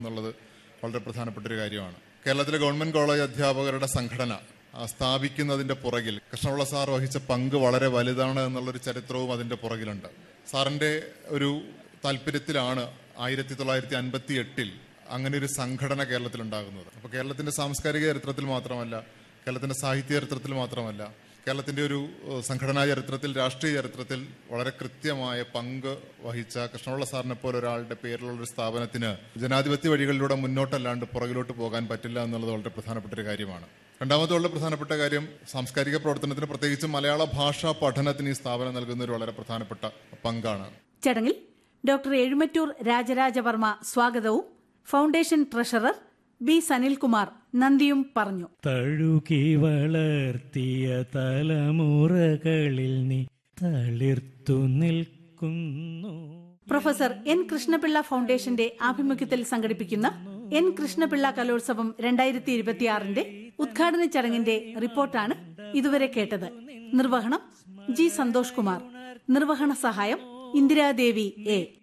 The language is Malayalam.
എന്നുള്ളത് വളരെ പ്രധാനപ്പെട്ട ഒരു കാര്യമാണ് കേരളത്തിലെ ഗവൺമെന്റ് കോളേജ് അധ്യാപകരുടെ സംഘടന ആ, സ്ഥാപിക്കുന്നതിന്റെ പുറകിൽ കൃഷ്ണപിള്ള സാർ വഹിച്ച പങ്ക് വളരെ വലുതാണ് എന്നുള്ളൊരു ചരിത്രവും അതിന്റെ പുറകിലുണ്ട് സാറിന്റെ ഒരു താല്പര്യത്തിലാണ് ആയിരത്തി തൊള്ളായിരത്തി അൻപത്തി എട്ടിൽ അങ്ങനെ ഒരു സംഘടന കേരളത്തിൽ ഉണ്ടാകുന്നത് അപ്പൊ കേരളത്തിന്റെ സാംസ്കാരിക ചരിത്രത്തിൽ മാത്രമല്ല കേരളത്തിന്റെ സാഹിത്യ ചരിത്രത്തിൽ മാത്രമല്ല കേരളത്തിന്റെ ഒരു ഏഹ്, സംഘടനാ ചരിത്രത്തിൽ രാഷ്ട്രീയ ചരിത്രത്തിൽ വളരെ കൃത്യമായ പങ്ക് വഹിച്ച കൃഷ്ണപിള്ള സാറിനെ പോലെ ഒരാളുടെ പേരിലുള്ള ഒരു സ്ഥാപനത്തിന് ജനാധിപത്യ വഴികളിലൂടെ മുന്നോട്ടല്ലാണ്ട് പുറകിലോട്ട് പോകാൻ പറ്റില്ല എന്നുള്ളത് വളരെ പ്രധാനപ്പെട്ട ഒരു കാര്യമാണ് രണ്ടാമത്തെ വളരെ പ്രധാനപ്പെട്ട കാര്യം സാംസ്കാരിക പ്രവർത്തനത്തിന് പ്രത്യേകിച്ച് മലയാള ഭാഷാ പഠനത്തിന് ഈ സ്ഥാപനം നൽകുന്ന ഒരു വളരെ പ്രധാനപ്പെട്ട പങ്കാണ് ചടങ്ങിൽ ഡോക്ടർ എഴുമറ്റൂർ രാജരാജവർമ്മ സ്വാഗതവും ഫൗണ്ടേഷൻ ട്രഷറർ ബി സനിൽകുമാർ നന്ദിയും പറഞ്ഞു തഴുകി വളർത്തിയ തലമുറകളിൽ നീ തളിർത്തു നിൽക്കുന്നു പ്രൊഫസർ എൻ കൃഷ്ണപിള്ള ഫൗണ്ടേഷന്റെ ആഭിമുഖ്യത്തിൽ സംഘടിപ്പിക്കുന്ന എൻ കൃഷ്ണപിള്ള കലോത്സവം രണ്ടായിരത്തി ഇരുപത്തിയാറിന്റെ ഉദ്ഘാടന ചടങ്ങിന്റെ റിപ്പോർട്ടാണ് ഇതുവരെ കേട്ടത് നിർവഹണം ജി സന്തോഷ് കുമാർ നിർവഹണ സഹായം ഇന്ദിരാദേവി എ